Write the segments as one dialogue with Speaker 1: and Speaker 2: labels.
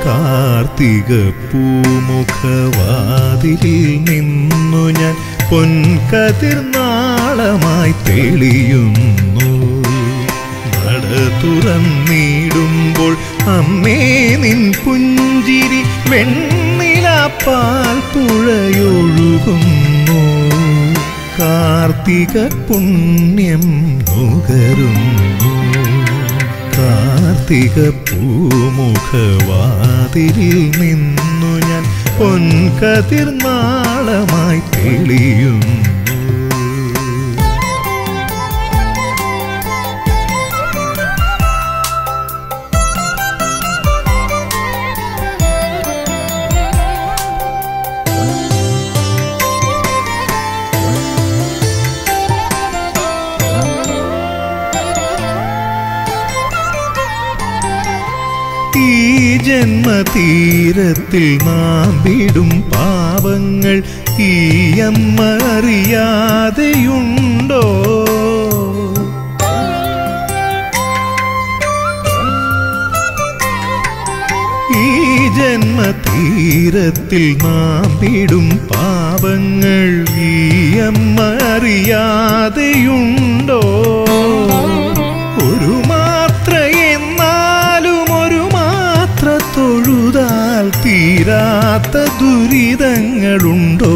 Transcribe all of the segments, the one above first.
Speaker 1: കാർത്തിക പൂമുഖവാതിലിൽ നിന്നു ഞാൻ പൊൻകതിർനാളമായി തെളിയുന്നു നട തുറന്നിടുമ്പോൾ അമ്മേ നിൻ പുഞ്ചിരി വെണ്ണിലാപ്പാൽ പുഴയൊഴുകുന്നു കാർത്തിക പുണ്യം നുകരുന്നു കാർത്തിക പൂമുഖവാതിലിൽ നിന്നു ഞാൻ പൊൻകതിർനാളമായി തെളിയുന്നു ഈ ജന്മതീരത്തിൽ നാം വിടും പാപങ്ങൾ ഈ അമ്മ അറിയാതെയുണ്ടോ ഈ ജന്മതീരത്തിൽ നാം വിടും പാപങ്ങൾ ഈ അമ്മ അറിയാതെയുണ്ടോ ഒരു മാത്ര എന്നാലും ഒരു മാത്ര തൊഴുതാൽ തീരാത്ത ദുരിതങ്ങളുണ്ടോ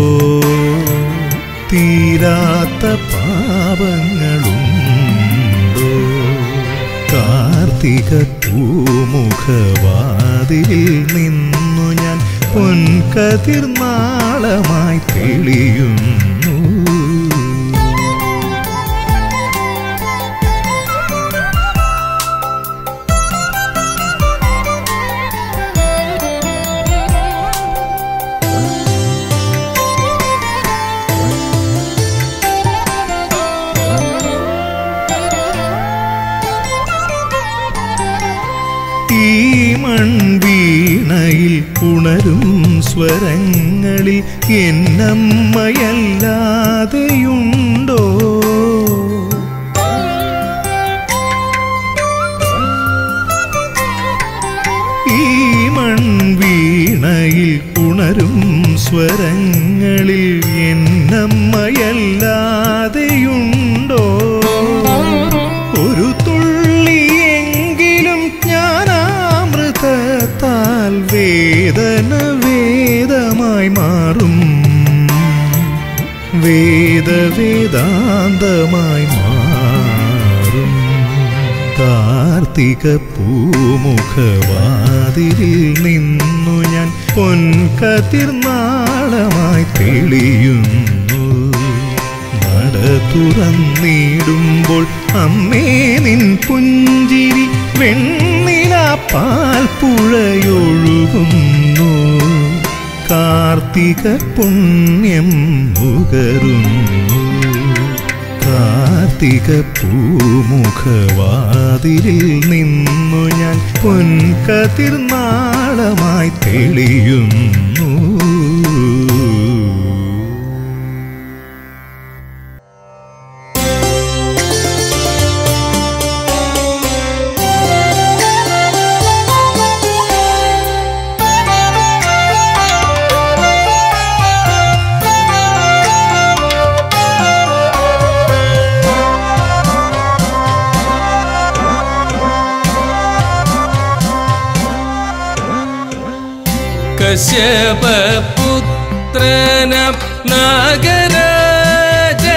Speaker 1: തീരാത്ത പാപങ്ങളുണ്ടോ കാർത്തിക പൂമുഖവാതിലിൽ നിന്നു ഞാൻ പൊൻകതിർനാളമായി തെളിയുന്നു ഈ മൺവീണയിൽ ഉണരും സ്വരങ്ങളിൽ എന്നമ്മയല്ലാതെയുണ്ടോ ഈ മൺവീണയിൽ ഉണരും സ്വരങ്ങളിൽ എന്നമ്മയല്ലാതെയുണ്ടോ ഒരു തുള്ളിയെങ്കിലും ജ്ഞാനാമൃതത്താൽ വേദന വേദമായി മാറും വേദവേദാന്തമായി മാറും കാർത്തിക പൂമുഖവാതിലിൽ നിന്നു ഞാൻ പൊൻകതിർനാളമായി തെളിയുന്നു നട തുറന്നിടുമ്പോൾ അമ്മേ നിൻ പുഞ്ചിരി വെണ്ണിലാപ്പാൽ പുഴയൊഴുകുന്നു കാർത്തിക പുണ്യം മുകരുന്നു കാർത്തിക പൂമുഖവാതിലിൽ നിന്നു ഞാൻ പൊൻകതിർനാളമായി തെളിയുന്നു
Speaker 2: കശ്യപുത്രനം നാഗരാജ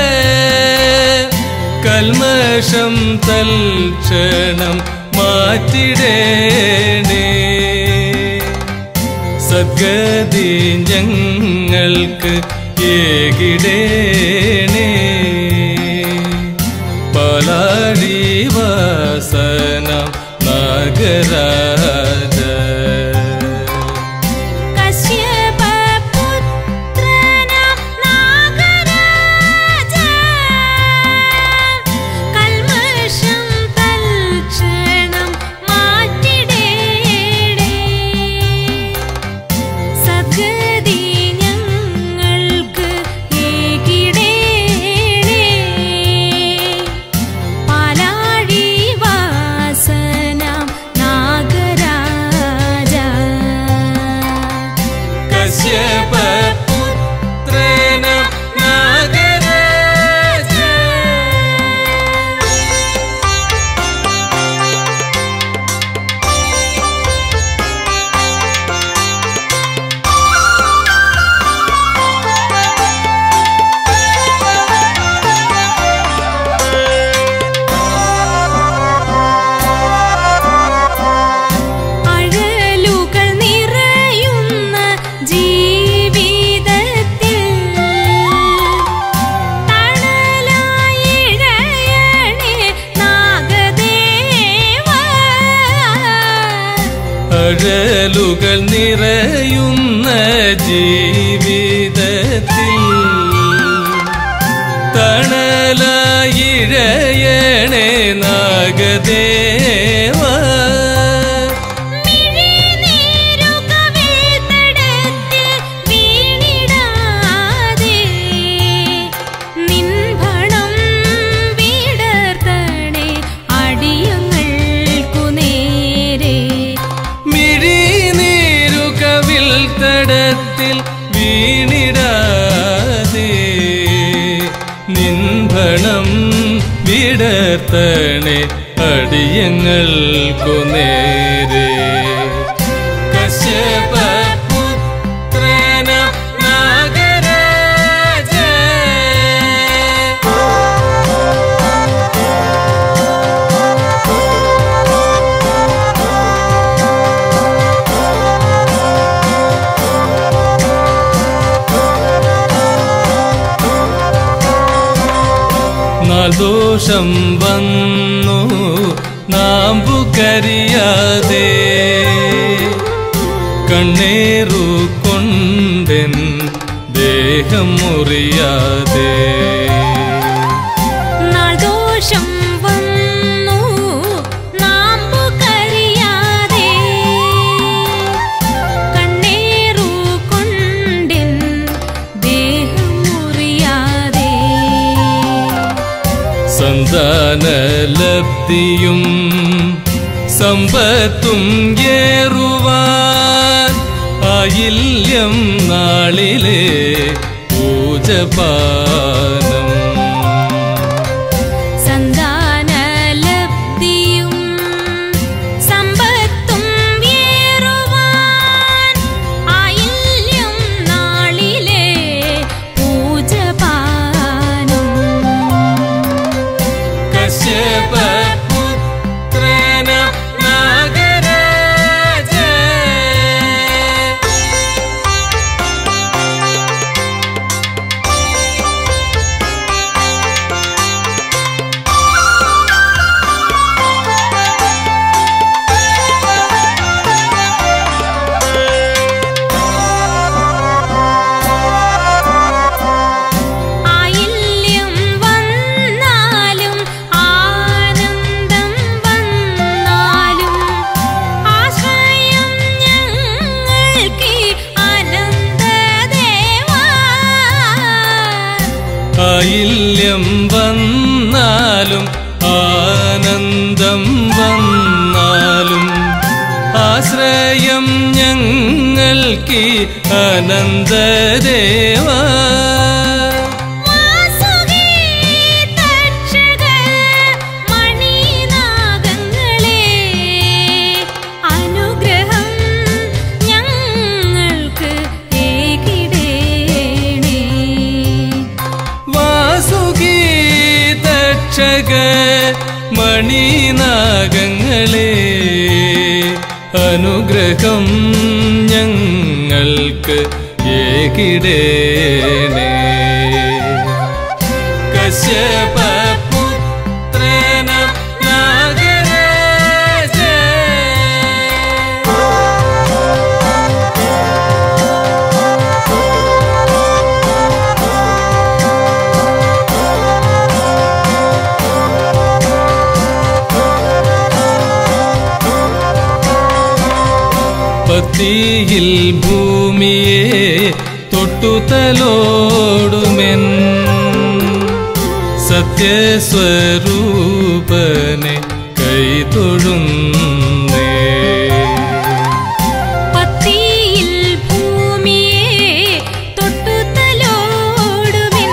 Speaker 2: കൽമഷം തൽക്ഷണം മാറ്റിടേണേ സദ്ഗതി ഞങ്ങൾക്ക് ഏകിടേണേ പാലാഴി വാസനം നാഗരാജ
Speaker 3: കശ്യപപുത്രനാം നാഗരാജ കൽമഷം തൽക്ഷണം മാറ്റിടേണേ സദ്ഗതി ഞങ്ങൾക്ക് ഏകിടേണേ പാലാഴി വാസനം നാഗരാജ
Speaker 2: തഴലുകൾ നിറയുന്ന ജീവിതത്തിൽ തണലായിഴയണേ നാഗദേവ
Speaker 3: മിഴിനീരുകവിൾത്തടത്തിൽ വീണിടാതെ നിൻഭണം വിടർത്തണേ അടിയങ്ങൾക്കു നേരെ
Speaker 2: മിഴിനീരുകവിൽ തടത്തിൽ വീണിടാതെ നിൻഭണം വിടർത്തണേ അടിയങ്ങൾക്കു നേരെ കശ്യപ പുത്രന നാഗരാജ നാദോഷം വന്നു നാമ്പു കരിയാതെ കണ്ണേറു കൊണ്ടെൻ ദേഹം മുറിയാതെ
Speaker 3: നാൾദോഷം വന്നു നാമ്പു കരിയാതെ കണ്ണേറു കൊണ്ടിൻ ദേഹം മുറിയാതെ
Speaker 2: സന്താനലബ്ധിയും സമ്പത്തും ഏറുവാൻ ആയില്യം നാളിലെ പൂജപാനം
Speaker 3: സന്താനലബ്ധിയും സമ്പത്തും ഏറുവാൻ ആയില്യം നാളിലെ പൂജപാനം
Speaker 2: കശ്യപ പുത്രന നാഗരാജ
Speaker 3: ആയില്യം വന്നാലും ആനന്ദം വന്നാലും ആശ്രയം ഞങ്ങൾക്ക് അനന്തദേവാ
Speaker 2: ആയില്യം വന്നാലും ആനന്ദം വന്നാലും ആശ്രയം ഞങ്ങൾക്ക് അനന്തദേവ
Speaker 3: വാസുകി തക്ഷക മണിനാഗങ്ങളെ അനുഗ്രഹം ഞങ്ങൾക്ക് ഏകിടേണേ
Speaker 2: വാസുകി തക്ഷക മണിനാഗങ്ങളെ അനുഗ്രഹം ഞങ്ങൾക്ക് ഏകിടേണേ കശ്യപ പുത്രന നാഗരാജ പത്തിയിൽ ഭൂമിയെ തൊട്ടുതലോടുമെൻ സത്യസ്വരൂപനെ കൈതൊഴുന്നേ
Speaker 3: പത്തിയിൽ ഭൂമിയെ തൊട്ടുതലോടുവിൻ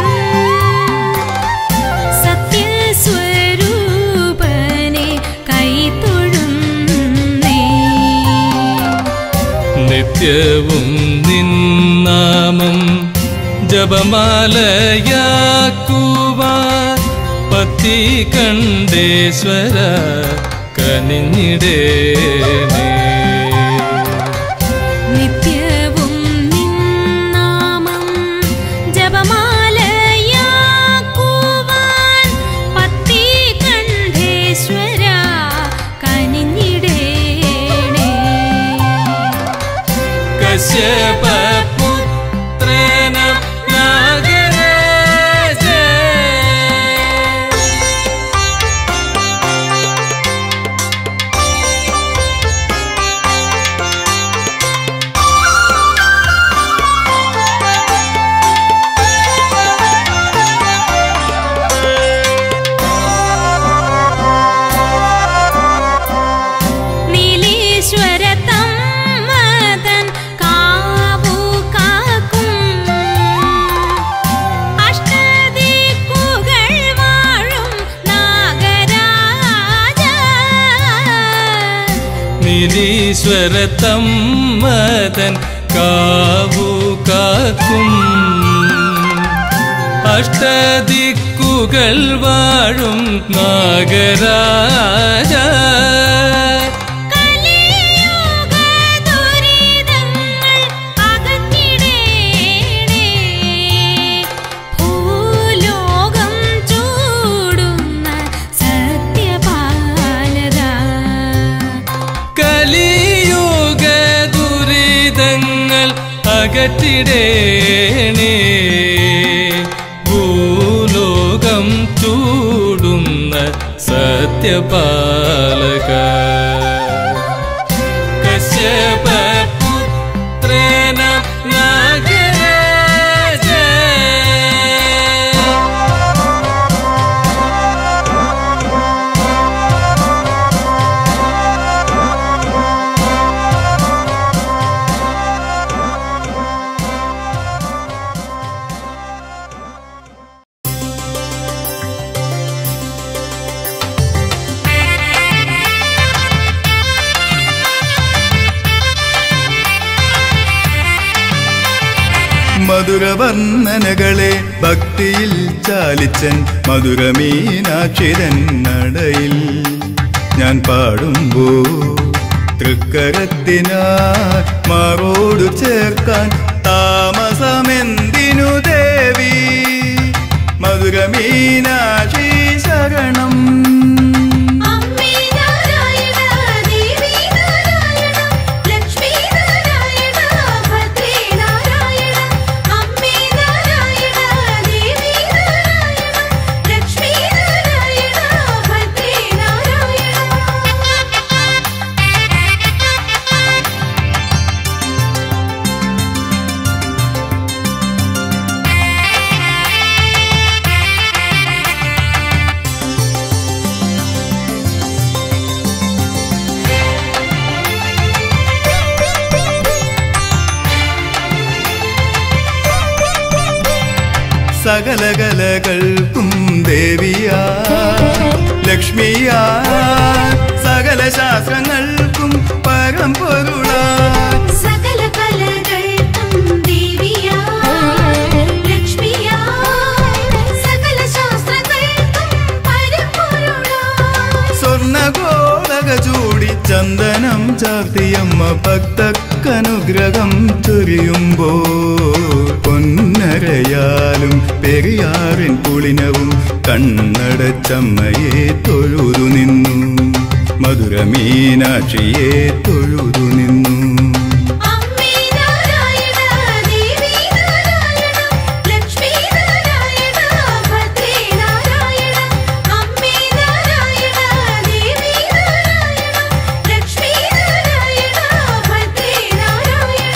Speaker 3: സത്യസ്വരൂപനെ കൈതൊഴുന്നേ
Speaker 2: നിത്യവും നിന്നാമം ജപമാലയാക്കുവാൻ പത്തി കണ്ടേശ്വര കനിഞ്ഞിടേനേ
Speaker 3: നിത്യവും നിന്നാമം ജപമാലയാക്കുവാൻ പത്തി കണ്ഠേശ്വര കനിഞ്ഞിടേണേ
Speaker 2: കശ്യപുത്രന നാഗരാജ
Speaker 3: നീലീശ്വര തമ്മതൻ കാവു കാക്കും അഷ്ടദിക്കുകൾ വാഴും നാഗരാജ
Speaker 2: നിരീശ്വര തമ്മതൻ കാവു കാക്കും അഷ്ടദിക്കുകൾ വാഴും നാഗരാജ
Speaker 3: കലിയുഗ ദുരിതങ്ങൾ അകറ്റിടേണേ ഭൂലോകം ചൂടുന്ന സത്യപാലക
Speaker 2: കലിയുഗ ദുരിതങ്ങൾ അകറ്റിടേണേ ഭൂലോകം ചൂടുന്ന സത്യപാലക കശ്യപുത്രന നാഗരാജ
Speaker 4: മധുരവർണ്ണനകളെ ഭക്തിയിൽ ചാലിച്ചൻ മധുരമീനാക്ഷിതൻ നടയിൽ ഞാൻ പാടുമ്പോ തൃക്കരത്തിനാ മാറോടു ചേർക്കാൻ താമസമെന്തിനു ദേവി മധുരമീനാക്ഷി ശരണം
Speaker 3: അമ്മേ നാരായണ ദേവി നാരായണ ലക്ഷ്മി നാരായണ ഭദ്രേ നാരായണ അമ്മേ നാരായണ ദേവി നാരായണ ലക്ഷ്മി നാരായണ ഭദ്രേ നാരായണ
Speaker 4: സകല കലകൾക്കും ദേവിയാ ലക്ഷ്മിയാ സകല ശാസ്ത്രങ്ങൾക്കും പരമ്പൊരുളാ
Speaker 3: സകല കലകൾക്കും ദേവിയാ ലക്ഷ്മിയാ സകല ശാസ്ത്രങ്ങൾക്കും പരമ്പൊരുളാ
Speaker 4: സ്വർണഗോളക ചൂടി ചന്ദനം ചാർത്തിയമ്മ ഭക്തക്കനുഗ്രഹം ചൊരിയുമ്പോ പൊന്നരയാലും പെരിയാറിൻ പുളിനവും കണ്ണടച്ചമ്മയെ തൊഴുതു നിന്നു മധുരമീനാക്ഷിയെ തൊഴുതു നിന്നു
Speaker 3: അമ്മേ നാരായണ ദേവി നാരായണ ലക്ഷ്മി നാരായണ ഭദ്രേ നാരായണ അമ്മേ നാരായണ ദേവി നാരായണ ലക്ഷ്മി നാരായണ ഭദ്രേ നാരായണ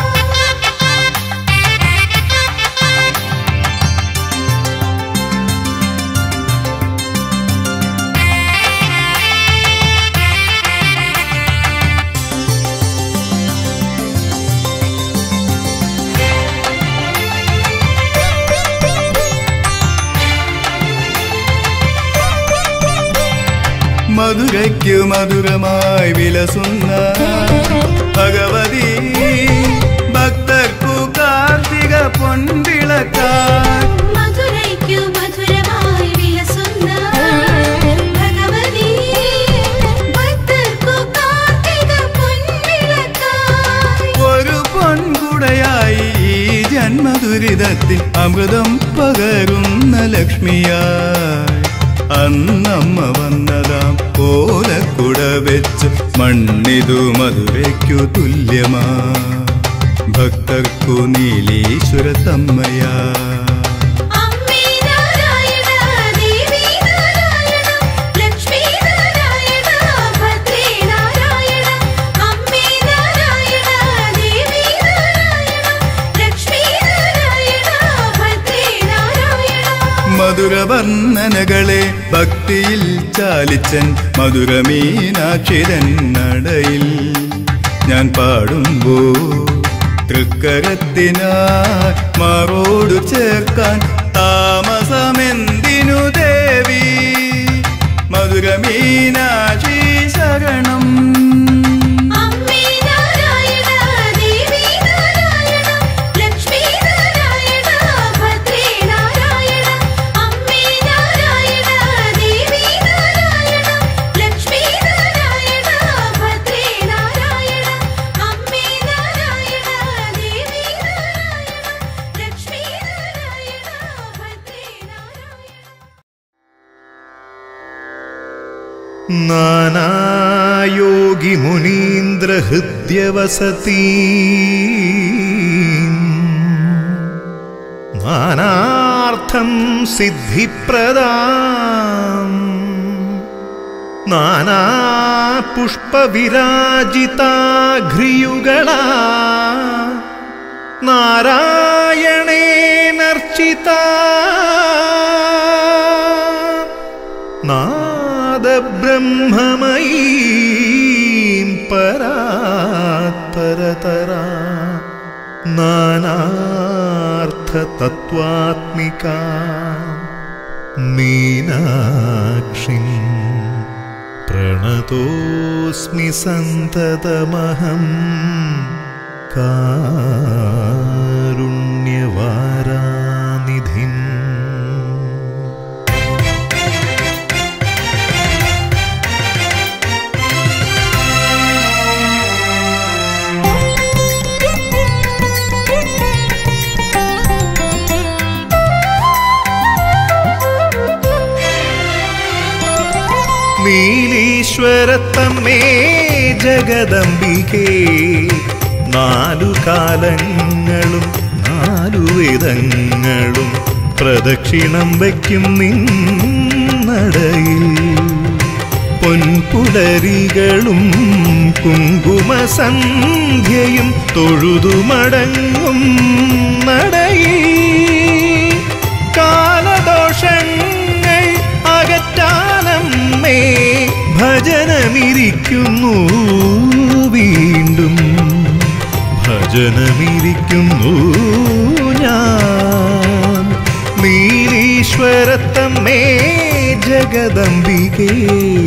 Speaker 4: മധുരയ്ക്കു മധുരമായി വിലസുന്ന ഭഗവതി ഭക്തർക്കു കാർത്തിക പൊൻവിളക്കാർ
Speaker 3: മധുരയ്ക്കു മധുരമായി വിലസുന്ന ഭഗവതി ഭക്തർക്കു കാർത്തിക പൊൻവിളക്കായി
Speaker 4: ഒരു പൊൻകുടയായി ഈ ജന്മദുരിതത്തിൽ അമൃതം പകരുന്ന ലക്ഷ്മിയായി അന്നമ്മ വന്നതാം ഓലക്കുട വെച്ച് മണ്ണിതു മധുരയ്ക്കു തുല്യമാ ഭക്തർക്കു നീലീശ്വരത്തമ്മയാ
Speaker 3: അമ്മേ നാരായണ ദേവി നാരായണ ലക്ഷ്മി നാരായണ ഭദ്രേ നാരായണ അമ്മേ നാരായണ ദേവി നാരായണ ലക്ഷ്മി നാരായണ ഭദ്രേ നാരായണ
Speaker 4: മധുരവർണ്ണനകളെ ഭക്തിയിൽ ചാലിച്ചൻ മധുരമീനാക്ഷിരൻ നടയിൽ ഞാൻ പാടുമ്പോ തൃക്കരത്തിനായി മാറോടു ചേർക്കാൻ താമസമെന്തിനു ദേവി മധുരമീനാക്ഷി ശരണം
Speaker 3: അമ്മേ നാരായണ ദേവി നാരായണ ലക്ഷ്മി നാരായണ ഭദ്രേ നാരായണ അമ്മേ നാരായണ ദേവി നാരായണ ലക്ഷ്മി നാരായണ ഭദ്രേ നാരായണ അമ്മേ നാരായണ ദേവി നാരായണ ലക്ഷ്മി നാരായണ ഭദ്രേ നാരായണ
Speaker 1: നാനായോഗി മുനീന്ദ്ര ഹൃദ്യവസതി നാനാർത്ഥം സിദ്ധിപ്രദാം നാനാ പുഷ്പവിരാജിതാഘ്രിയുകളാ നാരായണേനർച്ചിത നാദബ്രഹ്മമയീം പരാത്പരതരാ നാനാർത്ഥതത്വാത്മിക മീനാക്ഷിം പ്രണതോസ്മി സന്തതമഹം കാരുണ്യവാരാനിധിം നീലീശ്വരത്തമ്മേ ജഗദംബികേ നാലു കാലങ്ങളും നാലു വേദങ്ങളും പ്രദക്ഷിണം വയ്ക്കും നിന്നടയിൽ പൊൻപുലരികളും കുങ്കുമസന്ധ്യയും തൊഴുതുമടങ്ങും നടയിൽ കാലദോഷങ്ങൾ അകറ്റാനമ്മേ ഭജനമിരിക്കുന്നു വീണ്ടും ഭജനമിരിക്കുന്നു ഞാൻ നീലീശ്വരത്തമ്മേ ജഗദംബികേ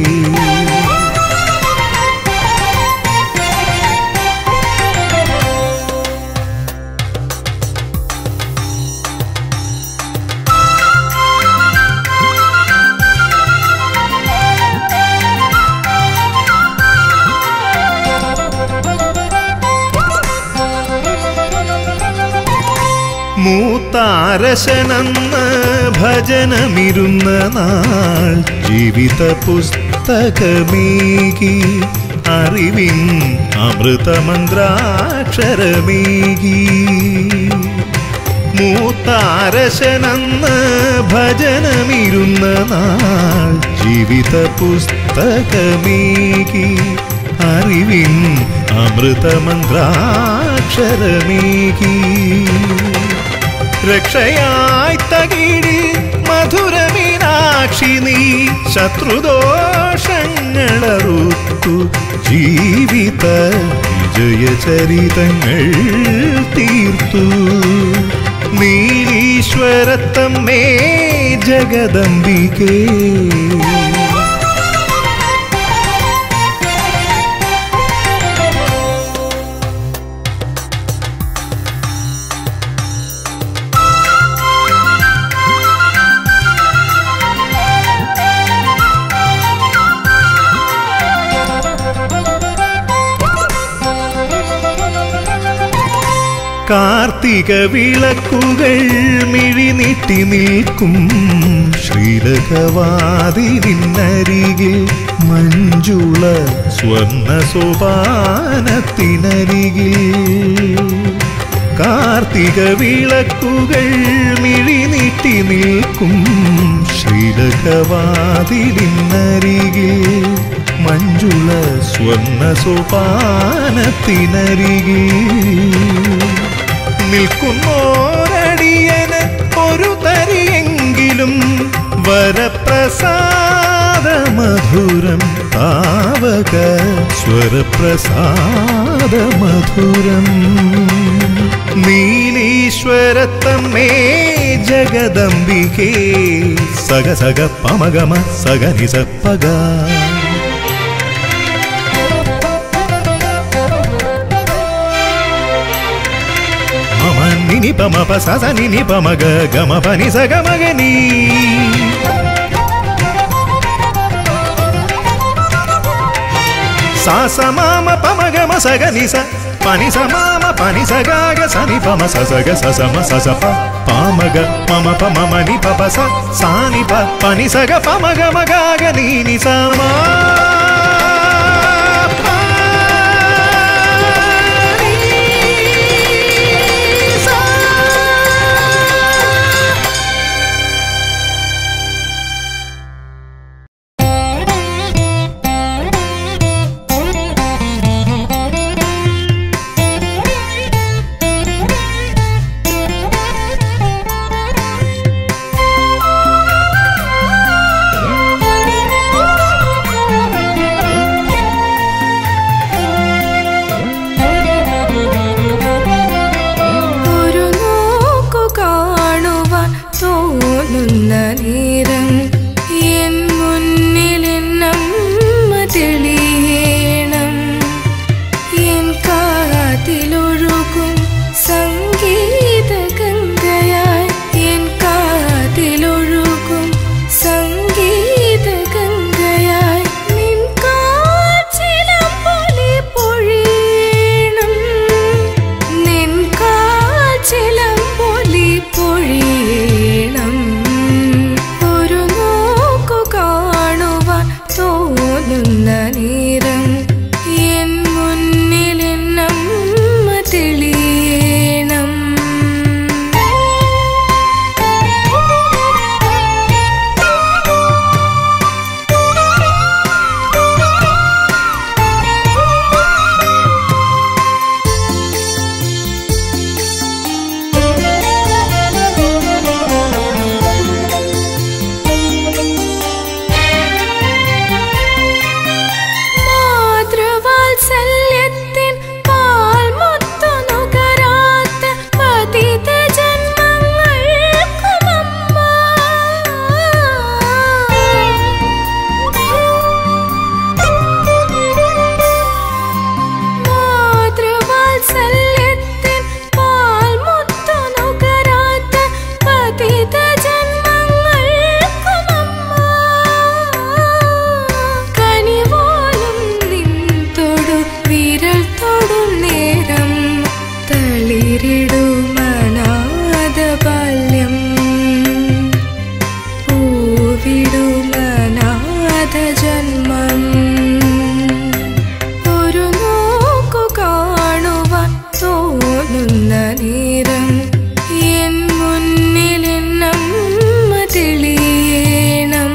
Speaker 1: മൂത്താരശനെന്ന് ഭജനമിരുന്ന നാൾ ജീവിത പുസ്തകമേകി അറിവിൻ അമൃതമന്ത്രാക്ഷരമേകി മൂത്താരശനെന്ന് ഭജനമിരുന്ന നാൾ ജീവിത പുസ്തകമേകി അറിവിൻ അമൃതമന്ത്രാക്ഷരമേകി രക്ഷയായി തകിടി മധുരമീനാക്ഷി നീ ശത്രുദോഷങ്ങളറുത്തു ജീവിത വിജയചരിതങ്ങൾ തീർത്തു നീലീശ്വരത്തമ്മേ ജഗദംബികേ കാർത്തിക വിളക്കുകൾ മിഴിനീട്ടി നിൽക്കും ശ്രീലകവാതിരിനരികിൽ മഞ്ജുള സ്വർണ സോപാനത്തിനരികിൽ കാർത്തിക വിളക്കുകൾ മിഴിനീട്ടി നിൽക്കും ശ്രീലകവാതിലിനരികിൽ മഞ്ജുള സ്വർണ്ണ സോപാനത്തിനരികിൽ നിൽക്കുന്നോരടിയന് ഒരു തരിയെങ്കിലും വരപ്രസാദ മധുരം താവക സ്വരപ്രസാദ മധുരം നീലീശ്വരത്തമ്മേ ജഗദംബികേ സഗ സഗ പമഗമ സഗനിസ പഗ మమ నిని పమ ప స స నిని పమ గ గమ పని స గమ గ నీ సా స మామ పమ గమ స గ ని స పని స మామ పని స గ గ స ని పమ స స గ స స మ స స ప పామ గ మమ ప మమ ని ప ప స సా ని ప పని స గ పమ గ మ గ గ ని ని స మా ప ని స
Speaker 3: ഒരു നോക്കു കാണുവാൻ തോന്നുന്ന നേരം എൻ മുന്നിൽ എന്നമ്മ തെളിയണം എൻ കാതിലൊഴുകും സംഗീത ഗംഗയായി എൻ കാതിലൊഴുകും സംഗീത ഗംഗയായി നിൻ കാച്ചിലം പോലെ പൊഴിയണം നിൻ കാച്ചിലം പോലെ പൊഴിയണം ഒരു നോക്കു കാണുവാൻ തോന്നുന്ന നേരം എൻ മുന്നിൽ എന്നമ്മ തെളിയണം മാതൃവാത്സല്യത്തിൻ പാൽമുത്തു നുകരാത്ത പതിത ജന്മങ്ങൾക്കുമമ്മ. മാതൃവാത്സല്യത്തിൻ പാൽമുത്തു നുകരാത്ത പതിത ജന്മങ്ങൾക്കുമമ്മ. കനിപോലും നിൻ തൊടു വിരൽ തൊടും നേരം തളിരിടുമനാഥ ബാല്യം പൂവിടുമനാഥ ജന്മം ഒരു നോക്കു കാണുവാൻ തോന്നുന്ന നേരം എൻ മുന്നിൽ എന്നമ്മ തെളിയണം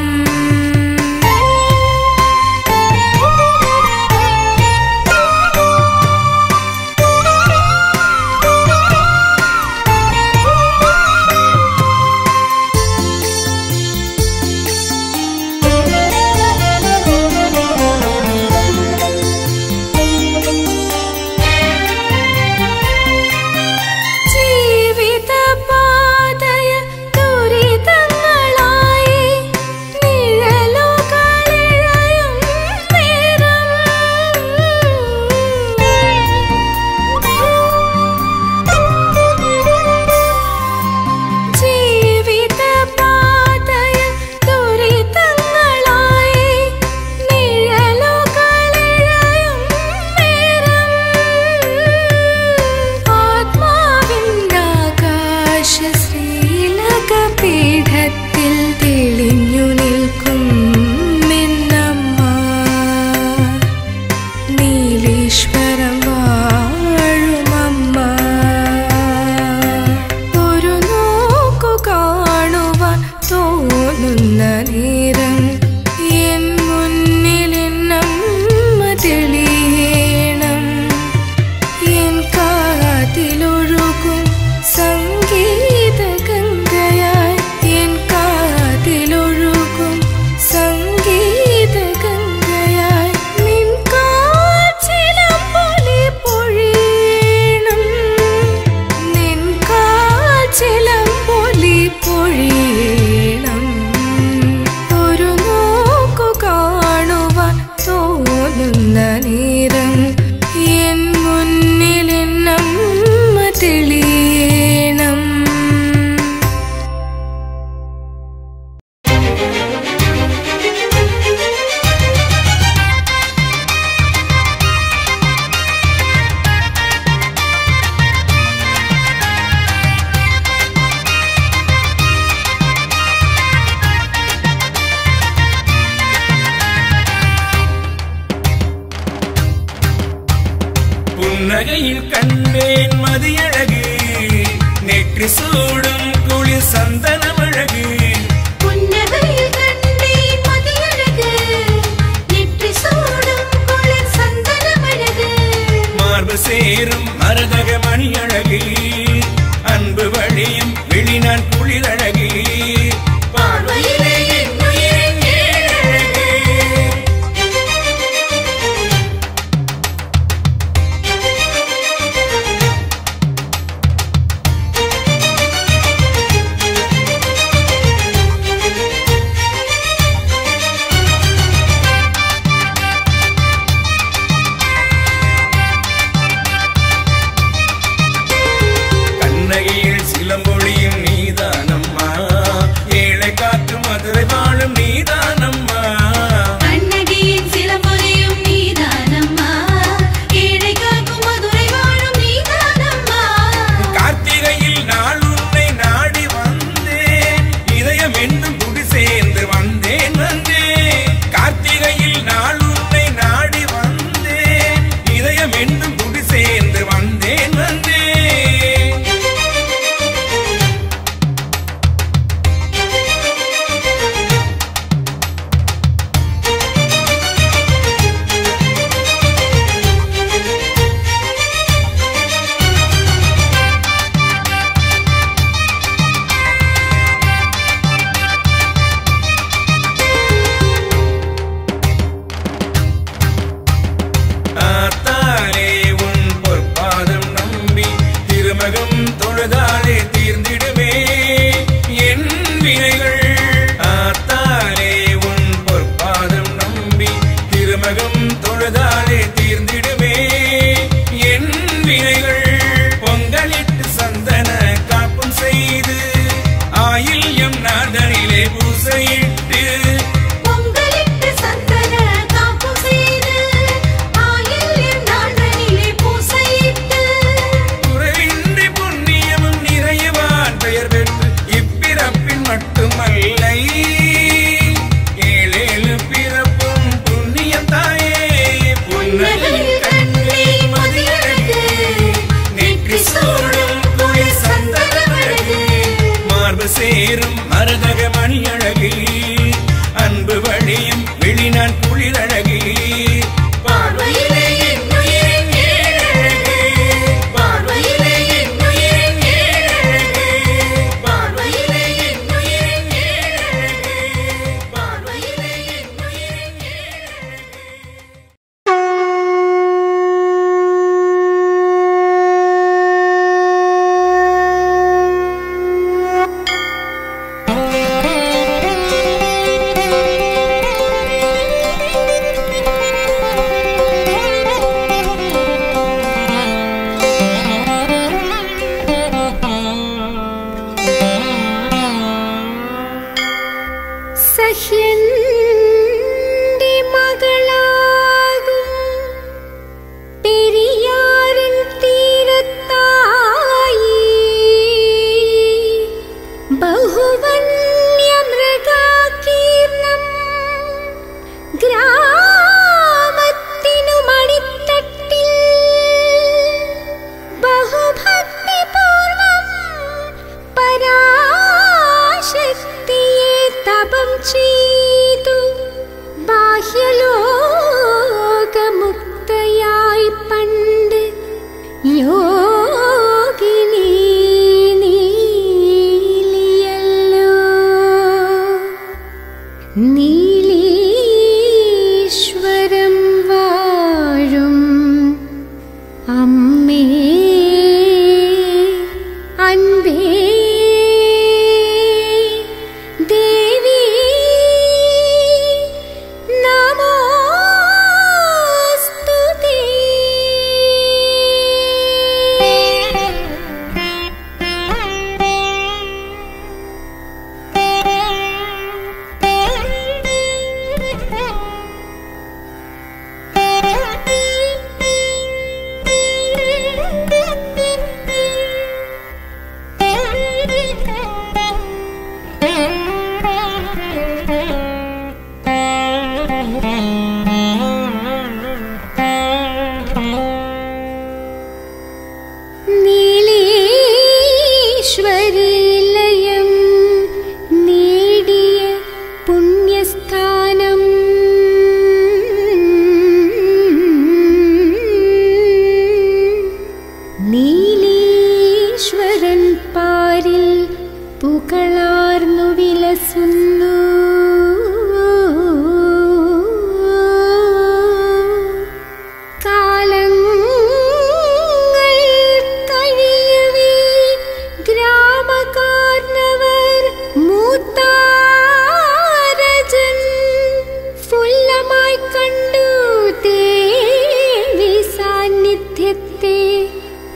Speaker 5: புன்னகையில் கண்டேன் மதியழகு நெற்றி சூடும் குளிர் சந்தனம் அழகு
Speaker 6: புன்னகையில் கண்டேன் மதியழகு நெற்றி சூடும் குளிர் சந்தனமழகு
Speaker 5: மார்பு சேரும் மரதக மணி அழகு அன்பு வழியும் வெளிநான் குளிர் அழகு பார்வையிலே என் உயிரின் ஏழழகு.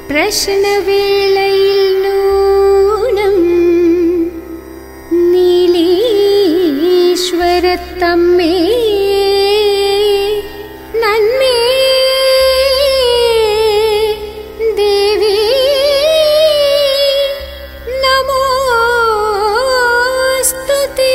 Speaker 7: പ്രശ്നവേളയിൽ നൂനം നീലീശ്വരത്തമ്മേ നന്മേ ദേവി നമോസ്തുതേ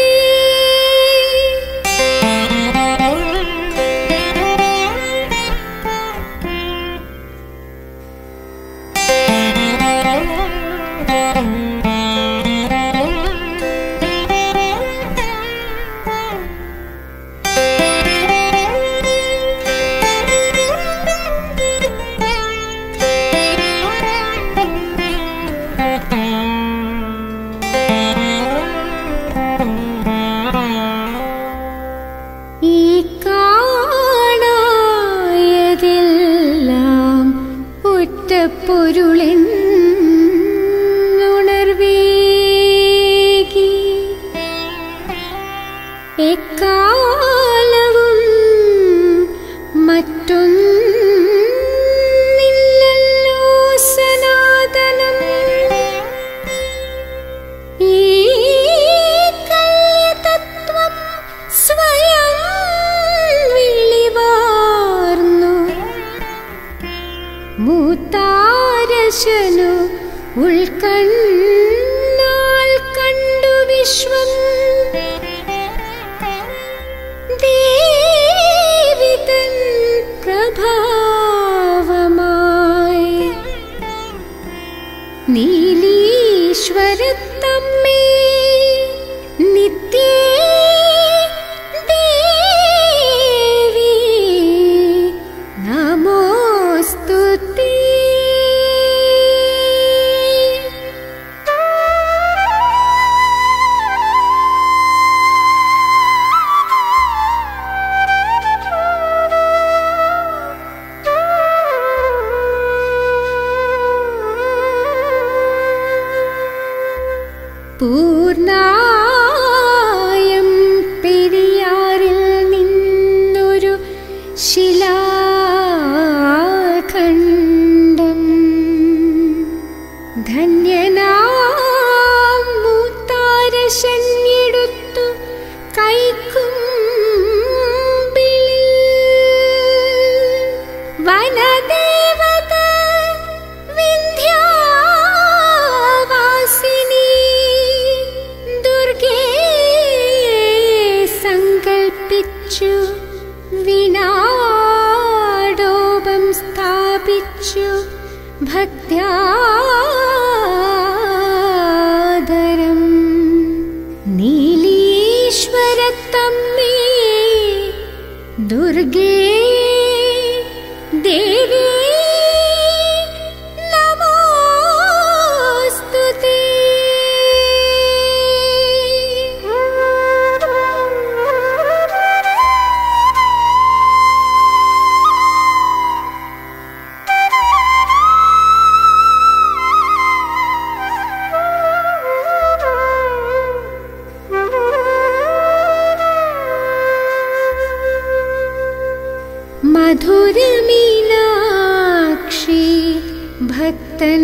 Speaker 7: ഈ കാണായതെല്ലാം ഒറ്റപ്പൊരുളിൻ ഉണർവേകി എക്കാലവും മറ്റൊന്നില്ലല്ലോ സനാതനം ഈ കല്യതത്വം സ്വയം വെളിവാർന്നു മൂത്താരശനു ഉൾക്കണ്ണാൽ കണ്ടു വിശ്വം ദേവിതൻ പ്രഭാവമായി നീലീശ്വരത്തമ്മേ നിത്യേ ദേവി നമോസ്തുതേ പൂർണായം പെരിയാറിൽ നിന്നൊരു ശിലാഖണ്ഡം ധന്യനാം മൂത്താരശഞ്ഞെടുത്തു കൈക്കുമ്പിളിൽ വനദേവത വിന്ധ്യാവാസിനി ദുർഗേ സങ്കൽപ്പിച്ചു വിനാടോപം സ്ഥാപിച്ചു ഭക്ത്യാദരം നീലീശ്വരത്തമ്മേ ദുർഗേ ദേവി നമോസ്തുതേ മധുരമീനാക്ഷി ഭക്തൻ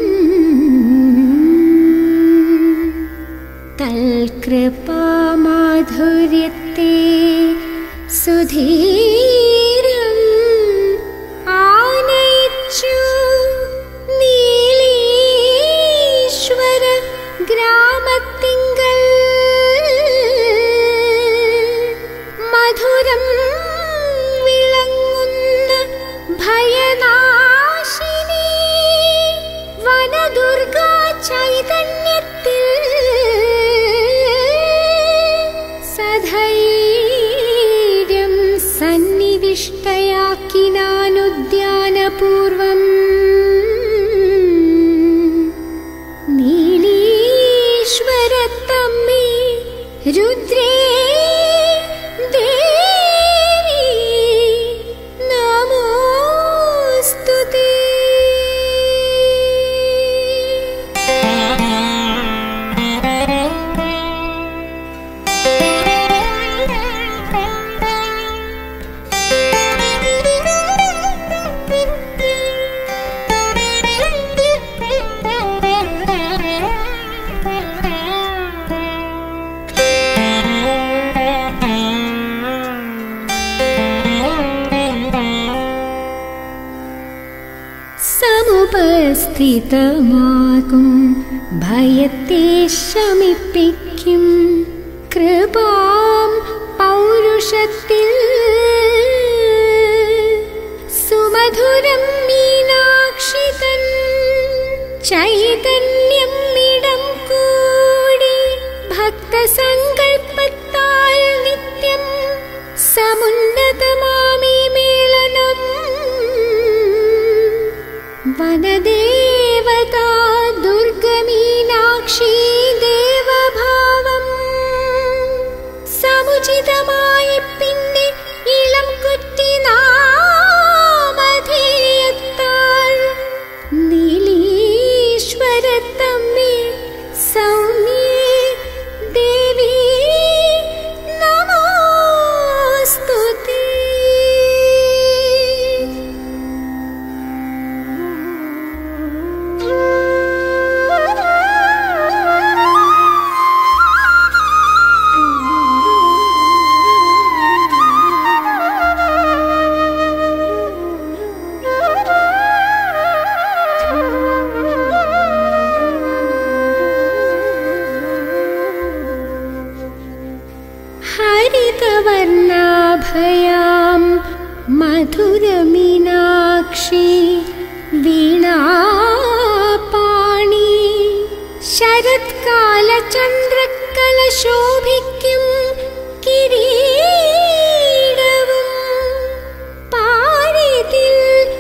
Speaker 7: തൽകൃപാമാധുര്യത്തെ സുധീരം ആനയിച്ചു നീലീശ്വര ഗ്രാമത്തിങ്കൽ മധുരം വിളങ്ങുന്ന ഭയനാശിനി സമുപസ്ഥിതമാകും ഭയത്തെ ശമിപ്പിക്കും കൃപാം പൗരുഷത്തിൽ സുമധുരം മീനാക്ഷിതൻ ചൈതന്യം ഇടം കൂടി ഭക്തസങ്കൽപ്പത്താൽ നിത്യം സമുന്നതമാമി മേളനം വനദേവതാ ദുർഗമീനാക്ഷി ദേവഭാവം സമുചിതമായി പിന്നെ ഇളം കുറ്റി നാമധേയത്താൽ നീലീശ്വരത്തമ്മേ സൗമ്യേ ദേവി നമോസ്തുതേ ഹരിതവർണാഭയാം മധുരമീനാക്ഷി വീണാപാണി ശരത്കാല ചന്ദ്രക്കല ശോഭിക്കും കിരീടവും പാരിതിൽ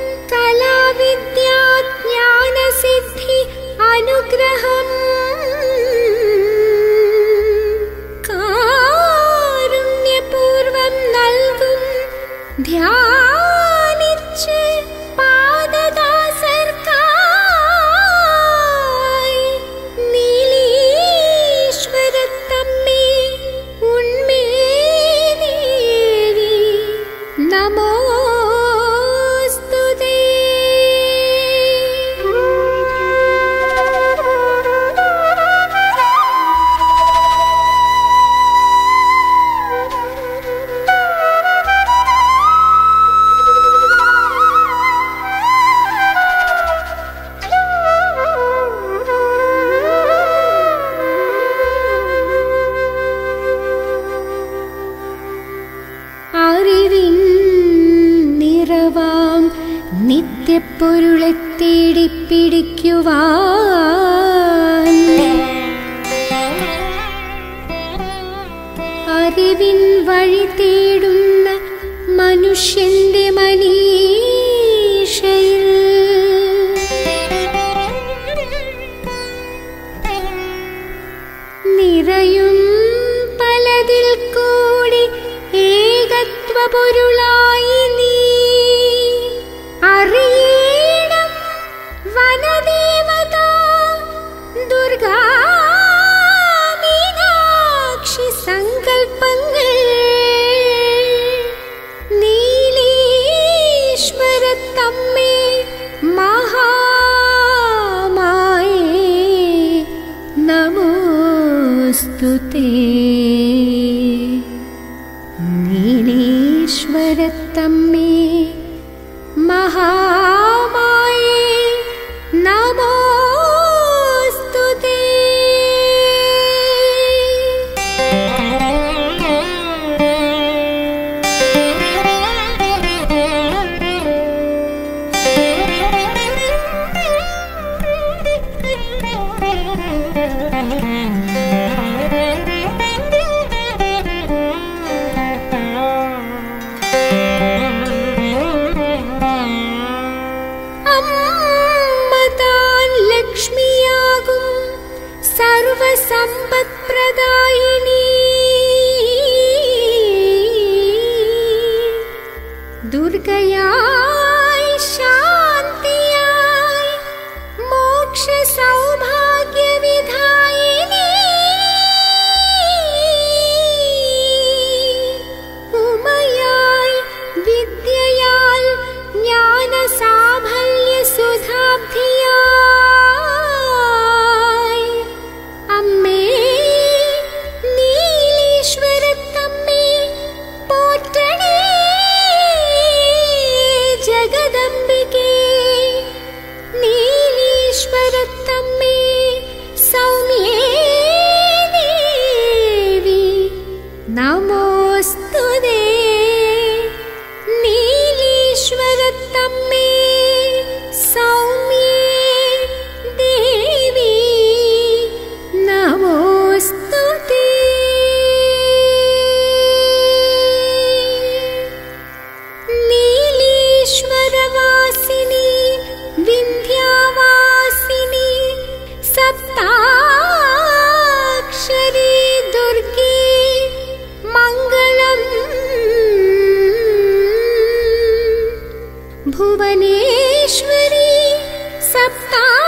Speaker 7: കലാവിദ്യാജ്ഞാനസിദ്ധി അനുഗ്രഹം കാരുണ്യപൂർവം നൽകും ധ്യാനിച്ച് പാദദാസർക്കായി നീലീശ്വരത്തമ്മേ ഉണ്മേ ദേവി നമോസ്തുതേ അറിവിൻ നിറവാം നിത്യപ്പൊരുളെ തേടി പിടിക്കുവാൻ അറിവിൻ വഴി തേടുന്ന മനുഷ്യന്റെ മനീഷയിൽ നിറയും പലതിൽ കൂടി ഏകത്വ പൊരുളായി നീ അറിയണം വനദേവത ദുർഗാ മീനാക്ഷി സങ്കൽപ്പങ്ങൾ നീലീശ്വരത്തമ്മേ മഹാമായേ നമോസ്തുതേ നീലീശ്വരത്തമ്മേ മഹാമായേ നമോസ്തുതേ അമ്മ താൻ ലക്ഷ്മിയാകും സർവസമ്പത്പ്രദായിനി ദുർഗയായി ശാന്തിയായി മോക്ഷ സൗഭാഗ്യവിധായിനി ഉമയായി വിദ്യയാൽ ജ്ഞാന സാഫല്യ സുധാബ്ധിയായി അമ്മേ നീലീശ്വരത്തമ്മേ പോറ്റണേ ജഗദംബികേ നീലീശ്വരത്തമ്മേ സൗമ്യേ ദേവി നമോസ്തുതേ നീലീശ്വരത്തമ്മേ സൗമ്യേ ദേവി നമോസ്തുതേ നീലീശ്വരവാസിനി വിന്ധ്യാവാസിനി സപ്താക്ഷരി ദുർഗേ മംഗളം ഭുവനേശ്വരി സപ്താ